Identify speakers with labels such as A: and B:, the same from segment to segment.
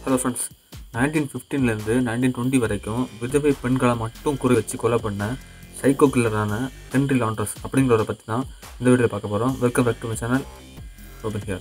A: hello friends nineteen ஃபிஃப்டீன்லேருந்து nineteen twenty வரைக்கும் விதவை பெண்களை மட்டும் குறி வச்சு கொலை பண்ண சைக்கோ கில்லரான ஹென்ரி லாண்ட்ரஸ் அப்படிங்கிறவரை பற்றி தான் இந்த வீடியோவில் பார்க்க போகிறோம் welcome back to my channel open here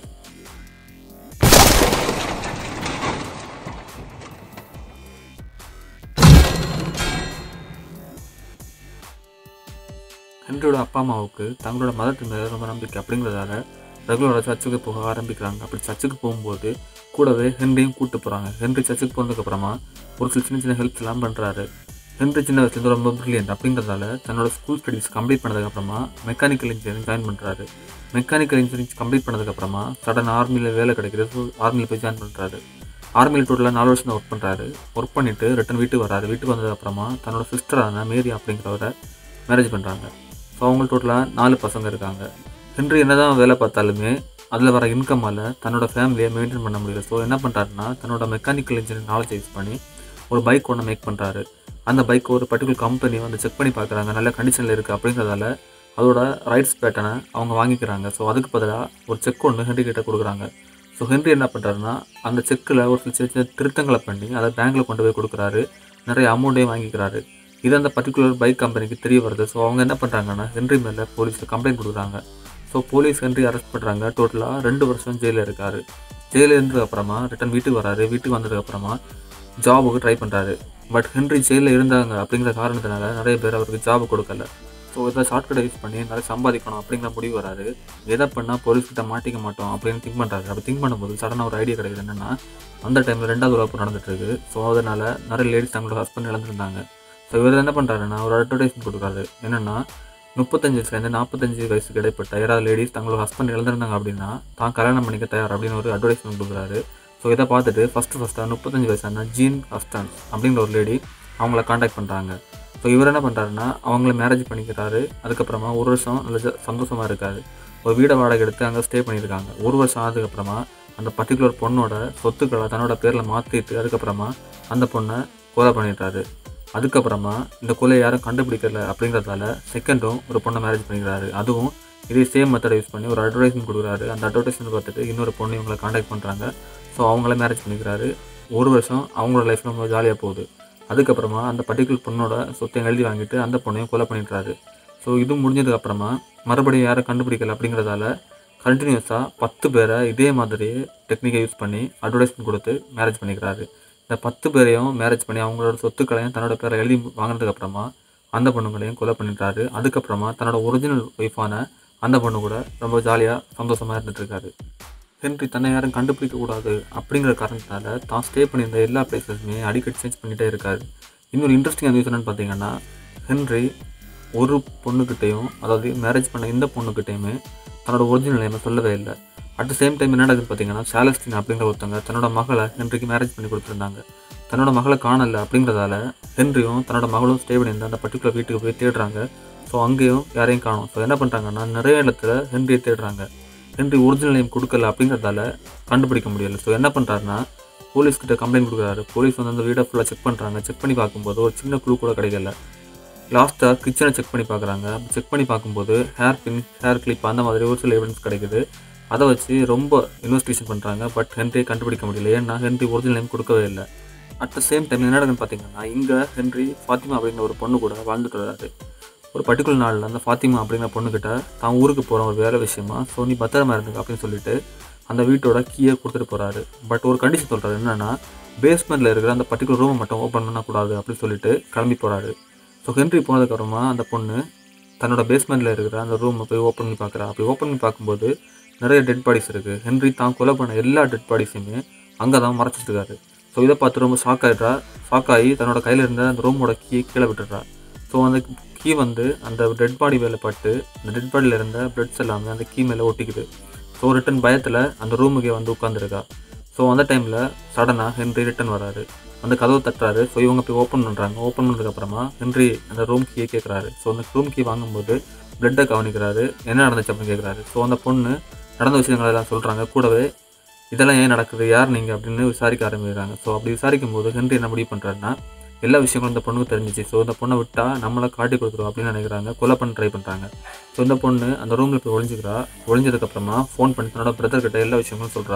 A: ஹென்ரியோட அப்பா அம்மாவுக்கு தங்களோட மதத்து மேலே ரொம்ப நம்பிக்கை அப்படிங்கிறதால ரெகுலராக சர்ச்சுக்கு போக ஆரம்பிக்கிறாங்க அப்படி சர்ச்சுக்கு போகும்போது கூடவே ஹென்ரியும் கூட்டு போகிறாங்க ஹென்ரி சர்ச்சுக்கு போனதுக்கப்புறமா ஒரு சில சின்ன சின்ன ஹெல்ப்ஸ் எல்லாம் பண்ணுறாரு ஹென்ரி சின்ன வயசுலேருந்து ரொம்ப ப்ரில்லியன்ட் அப்படிங்கிறதால தன்னோட ஸ்கூல் ஸ்டடீஸ் கம்ப்ளீட் பண்ணதுக்கப்புறமா மெக்கானிக்கல் இன்ஜினியரிங் ஜாயின் பண்ணுறாரு மெக்கானிக்கல் இன்ஜினியரிங் கம்ப்ளீட் பண்ணதுக்கப்புறமா சடன் ஆர்மியில் வேலை கிடைக்குது ஸோ ஆர்மியில் போய் ஜாயின் பண்ணுறாரு ஆர்மியில் டோட்டலாக நாலு வருஷம் ஒர்க் பண்ணுறாரு ஒர்க் பண்ணிவிட்டு ரிட்டன் வீட்டுக்கு வராரு வீட்டுக்கு வந்ததுக்கப்புறமா தன்னோட சிஸ்டரான மேரி அப்படிங்கிறவரை மேரேஜ் பண்ணுறாங்க ஸோ அவங்க டோட்டலாக நாலு பசங்க இருக்காங்க ஹென்ரி என்ன தான் வேலை பார்த்தாலுமே அதில் வர இன்கம்மால் தன்னோட ஃபேமிலியை மெயின்டைன் பண்ண முடியல ஸோ என்ன பண்ணுறாருன்னா தன்னோட மெக்கானிக்கல் இன்ஜினியரிங் நாலேஜ் யூஸ் பண்ணி ஒரு பைக் ஒன்று மேக் பண்ணுறாரு அந்த பைக் ஒரு பர்டிகுலர் கம்பெனி வந்து செக் பண்ணி பார்க்குறாங்க நல்ல கண்டிஷனில் இருக்குது அப்படிங்கிறதால அதோட ரைட்ஸ் பேட்டனை அவங்க வாங்கிக்கிறாங்க ஸோ அதுக்கு பதிலாக ஒரு செக் ஒன்று ஹென்ரி கிட்ட கொடுக்குறாங்க ஸோ ஹென்ரி என்ன பண்ணுறாருன்னா அந்த செக்கில் ஒரு சில சின்ன சின்ன திருத்தங்களை பண்ணி அதை பேங்க்கில் கொண்டு போய் கொடுக்குறாரு நிறைய அமௌண்ட்டையும் வாங்கிக்கிறாரு இது அந்த பர்டிகுலர் பைக் கம்பெனிக்கு தெரிய வருது ஸோ அவங்க என்ன பண்ணுறாங்கன்னா ஹென்ரி மேலே போலீஸில் கம்ப்ளைண்ட் கொடுக்குறாங்க ஸோ போலீஸ் ஹென்ரி அரெஸ்ட் பண்ணுறாங்க டோட்டலாக ரெண்டு வருஷம் ஜெயிலில் இருக்கார் ஜெயிலில் இருந்ததுக்கு அப்புறமா ரிட்டன் வீட்டுக்கு வராரு வீட்டுக்கு வந்ததுக்கப்புறமா ஜாபுக்கு ட்ரை பண்ணுறாரு பட் ஹென்ரி ஜெயிலில் இருந்தாங்க அப்படிங்கிற காரணத்தினால நிறைய பேர் அவருக்கு ஜாப் கொடுக்கல ஸோ இதை ஷார்ட்கட்டை யூஸ் பண்ணி நிறைய சம்பாதிக்கணும் அப்படிங்கிற முடிவு வராரு எதை பண்ணால் போலீஸ்கிட்ட மாட்டிக்க மாட்டோம் அப்படின்னு திங்க் பண்ணுறாரு அப்படி திங்க் பண்ணும்போது சடனாக ஒரு ஐடியா கிடைக்குது என்னென்னா அந்த டைமில் ரெண்டாவது உறப்பு நடந்துட்டு இருக்கு ஸோ அதனால் நிறைய லேடிஸ் தங்களோட ஹஸ்பண்ட் இழந்திருந்தாங்க ஸோ இவர் என்ன பண்ணுறாருன்னா ஒரு அட்வர்டைஸ்மெண்ட் கொடுக்குறாரு என்னென்னா முப்பத்தஞ்சு வயசுலேருந்து நாற்பத்தஞ்சு வயசுக்கு இடைப்பட்ட யாராவது லேடிஸ் தங்களோட ஹஸ்பண்ட் இழந்திருந்தாங்க அப்படின்னா தான் கல்யாணம் பண்ணிக்க தயார் அப்படின்னு ஒரு அட்வர்டைஸ்மெண்ட் கொடுக்குறாரு ஸோ இதை பார்த்துட்டு ஃபஸ்ட்டு ஃபஸ்ட்டாக முப்பத்தஞ்சு வயசான ஜீன் ஹஸ்டன் அப்படிங்கிற ஒரு லேடி அவங்கள காண்டாக்ட் பண்ணுறாங்க ஸோ இவர் என்ன பண்ணுறாருன்னா அவங்கள மேரேஜ் பண்ணிக்கிறாரு அதுக்கப்புறமா ஒரு வருஷம் நல்ல ஜ- சந்தோஷமா இருக்காரு ஒரு வீடை வாடகை எடுத்து அங்கே ஸ்டே பண்ணியிருக்காங்க ஒரு வருஷம் ஆனதுக்கப்புறமா அந்த பர்டிகுலர் பொண்ணோட சொத்துக்களை தன்னோட பேரில் மாற்றிட்டு அதுக்கப்புறமா அந்த பொண்ணை கொலை பண்ணிடுறாரு அதுக்கப்புறமா இந்த கொலையை யாரும் கண்டுபிடிக்கல அப்படிங்கிறதால செகண்டும் ஒரு பொண்ணை மேரேஜ் பண்ணிக்கிறாரு அதுவும் இதே சேம் மெத்தடை யூஸ் பண்ணி ஒரு அட்வர்டைஸ்மெண்ட் கொடுக்குறாரு அந்த அட்வர்டைஸ்மெண்ட் பார்த்துட்டு இன்னொரு பொண்ணு இவங்களை காண்டாக்ட் பண்ணுறாங்க ஸோ அவங்கள மேரேஜ் பண்ணிக்கிறாரு ஒரு வருஷம் அவங்களோட லைஃப் ரொம்ப ஜாலியாக போகுது அதுக்கப்புறமா அந்த பர்டிகுலர் பொண்ணோட சொத்தையும் எழுதி வாங்கிட்டு அந்த பொண்ணையும் கொலை பண்ணிடுறாரு ஸோ இது முடிஞ்சதுக்கப்புறமா மறுபடியும் யாரும் கண்டுபிடிக்கல அப்படிங்கிறதால கண்டினியூஸாக பத்து பேரை இதே மாதிரி டெக்னிக்கை யூஸ் பண்ணி அட்வர்டைஸ்மெண்ட் கொடுத்து மேரேஜ் பண்ணிக்கிறாரு இந்த பத்து பேரையும் மேரேஜ் பண்ணி அவங்களோட சொத்துக்களையும் தன்னோட பேரை எழுதி வாங்கினதுக்கு அப்புறமா அந்த பொண்ணுங்களையும் கொலை பண்ணிட்டாரு அதுக்கப்புறமா தன்னோட ஒரிஜினல் ஒய்ஃபான அந்த பொண்ணு கூட ரொம்ப ஜாலியாக சந்தோஷமாக இருந்துட்டு இருக்காரு ஹென்ரி தன்னை யாரும் கண்டுபிடிக்க கூடாது அப்படிங்கிற காரணத்தினால தான் ஸ்டே பண்ணியிருந்த எல்லா பிளேசஸுமே அடிக்கடி சேஞ்ச் பண்ணிகிட்டே இருக்காரு இன்னொரு இன்ட்ரெஸ்டிங் நியூஸ் என்னன்னு பார்த்தீங்கன்னா ஹென்ரி ஒரு பொண்ணுக்கிட்டையும் அதாவது மேரேஜ் பண்ண இந்த பொண்ணுக்கிட்டையுமே தன்னோட ஒரிஜினல் நேமை சொல்லவே இல்லை அட் த சேம் டைம் என்ன நடக்குது பார்த்தீங்கன்னா சாலஸ்டின் அப்படிங்கிற ஒருத்தங்க தன்னோட மகளை ஹென்ரிக்கு மேரேஜ் பண்ணி கொடுத்துருந்தாங்க தன்னோட மகளை காணல அப்படிங்கிறதால ஹென்ரியும் தன்னோட மகளும் ஸ்டே பண்ணியிருந்த அந்த பர்டிகுலர் வீட்டுக்கு போய் தேடுறாங்க ஸோ அங்கேயும் யாரையும் காணும் ஸோ என்ன பண்ணுறாங்கன்னா நிறைய இடத்துல ஹென்ரியை தேடுறாங்க ஹென்ரி ஒரிஜினல் நேம் கொடுக்கல அப்படிங்கிறதால கண்டுபிடிக்க முடியல ஸோ என்ன பண்ணுறாருன்னா போலீஸ்கிட்ட கம்ப்ளைண்ட் கொடுக்குறாரு போலீஸ் வந்து அந்த வீடை ஃபுல்லாக செக் பண்ணுறாங்க செக் பண்ணி பார்க்கும்போது ஒரு சின்ன குழு கூட கிடைக்கல லாஸ்ட்டாக கிச்சனை செக் பண்ணி பார்க்குறாங்க செக் பண்ணி பார்க்கும்போது ஹேர் பின் ஹேர் கிளிப் அந்த மாதிரி ஒரு சில எவிடன்ஸ் கிடைக்குது அதை வச்சு ரொம்ப இன்வெஸ்டிகேஷன் பண்ணுறாங்க பட் ஹென்ரியை கண்டுபிடிக்க முடியல ஏன்னா ஹென்ரி ஒரிஜினல் நேம் கொடுக்கவே இல்லை அட் த சேம் டைம் என்ன நடக்குதுன்னு பார்த்தீங்கன்னா இங்கே ஹென்ரி ஃபாத்திமா அப்படிங்கிற ஒரு பொண்ணு கூட வாழ்ந்துட்டு வராரு ஒரு பர்டிகுலர் நாளில் அந்த ஃபாத்திமா அப்படிங்கிற பொண்ணுக்கிட்ட தான் ஊருக்கு போகிறோம் ஒரு வேலை விஷயமா ஸோ நீ பத்திரமா இருந்துக்க அப்படின்னு சொல்லிட்டு அந்த வீட்டோட கீயை கொடுத்துட்டு போகிறாரு பட் ஒரு கண்டிஷன் சொல்கிறாரு என்னன்னா பேஸ்மெண்ட்டில் இருக்கிற அந்த பர்டிகுலர் ரூமை மட்டும் ஓப்பன் பண்ணக்கூடாது அப்படின்னு சொல்லிட்டு கிளம்பி போகிறாரு ஸோ ஹென்ரி போனதுக்கப்புறமா அந்த பொண்ணு தன்னோட பேஸ்மெண்ட்டில் இருக்கிற அந்த ரூமை போய் ஓப்பன் பண்ணி பார்க்குறா அப்படி ஓப்பன் பண்ணி பார்க்கும்போது நிறைய டெட் பாடிஸ் இருக்குது ஹென்ரி தான் கொலை பண்ண எல்லா டெட் பாடிஸையுமே அங்கே தான் மறைச்சிட்டு இருக்காரு ஸோ இதை பார்த்து ரொம்ப ஷாக் ஆகிடுறா ஷாக் ஆகி தன்னோட கையில் இருந்த அந்த ரூமோட கீ கீழே விட்டுடுறா ஸோ அந்த கீ வந்து அந்த டெட் பாடி மேலே பட்டு அந்த டெட் பாடியில் இருந்த பிளட்ஸ் எல்லாமே அந்த கீ மேலே ஒட்டிக்குது ஸோ ரிட்டன் பயத்தில் அந்த ரூமுக்கே வந்து உட்காந்துருக்கா ஸோ அந்த டைமில் சடனாக ஹென்ரி ரிட்டன் வராரு அந்த கதவை தட்டுறாரு ஸோ இவங்க போய் ஓப்பன் பண்ணுறாங்க ஓப்பன் பண்ணதுக்கப்புறமா ஹென்ரி அந்த ரூம் கீயை கேட்குறாரு ஸோ அந்த ரூம் கீ வாங்கும்போது பிளட்டை கவனிக்கிறாரு என்ன நடந்துச்சு அப்படின்னு கேட்குறாரு ஸோ அந்த பொண்ணு நடந்த விஷயங்கள் எல்லாம் சொல்கிறாங்க கூடவே இதெல்லாம் ஏன் நடக்குது யார் நீங்கள் அப்படின்னு விசாரிக்க ஆரம்பிக்கிறாங்க ஸோ அப்படி விசாரிக்கும் போது ஹென்ரி என்ன முடிவு பண்ணுறாருன்னா எல்லா விஷயங்களும் இந்த பொண்ணுக்கு தெரிஞ்சிச்சு ஸோ இந்த பொண்ணை விட்டால் நம்மளை காட்டி கொடுத்துரும் அப்படின்னு நினைக்கிறாங்க கொலை பண்ண ட்ரை பண்ணுறாங்க ஸோ இந்த பொண்ணு அந்த ரூமில் போய் ஒளிஞ்சிக்கிறா ஒளிஞ்சதுக்கப்புறமா ஃபோன் பண்ணி தன்னோட பிரதர் கிட்ட எல்லா விஷயங்களும் சொல்கிறா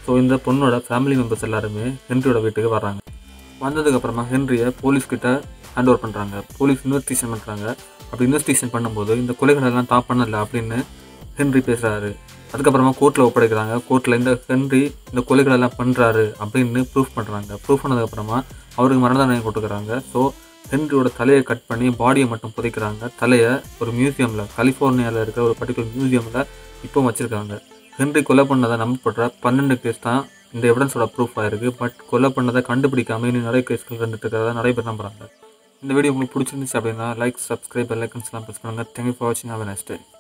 A: ஸோ இந்த பொண்ணோட ஃபேமிலி மெம்பர்ஸ் எல்லாருமே ஹென்ரியோட வீட்டுக்கு வர்றாங்க வந்ததுக்கப்புறமா ஹென்ரியை போலீஸ்கிட்ட ஹேண்ட் ஓவர் பண்ணுறாங்க போலீஸ் இன்வெஸ்டிகேஷன் பண்ணுறாங்க அப்படி இன்வெஸ்டிகேஷன் பண்ணும்போது இந்த கொலைகள் எல்லாம் தான் பண்ணல அப்படின்னு ஹென்றி பேசுகிறாரு அதுக்கப்புறமா கோர்ட்டில் ஒப்படைக்கிறாங்க கோர்ட்டில் இந்த ஹென்றி இந்த கொலைகள் எல்லாம் பண்ணுறாரு அப்படின்னு ப்ரூஃப் பண்ணுறாங்க ப்ரூஃப் பண்ணதுக்கப்புறமா அவருக்கு மரண தண்டனை கொடுக்குறாங்க ஸோ ஹென்ரியோட தலையை கட் பண்ணி பாடியை மட்டும் புதைக்கிறாங்க தலையை ஒரு மியூசியமில் கலிஃபோர்னியாவில் இருக்கிற ஒரு பர்டிகுலர் மியூசியமில் இப்போ வச்சுருக்காங்க ஹென்றி கொலை பண்ணதை நம்பப்படுற பன்னெண்டு கேஸ் தான் இந்த எவிடன்ஸோட ப்ரூஃப் ஆயிருக்கு பட் கொலை பண்ணதை கண்டுபிடிக்காம இன்னும் நிறைய கேஸ்கள் இருந்துட்டு இருக்கிறதா நிறைய பேர் நம்புறாங்க இந்த வீடியோ உங்களுக்கு பிடிச்சிருந்துச்சு அப்படின்னா லைக் சப்ஸ்கிரைப் பெல் ஐக்கன்ஸ்லாம் ப்ரெஸ் பண்ணுங்கள் தேங்க்யூ ஃபார் வாட்சிங் ஹவ் நெக்ஸ்ட் டே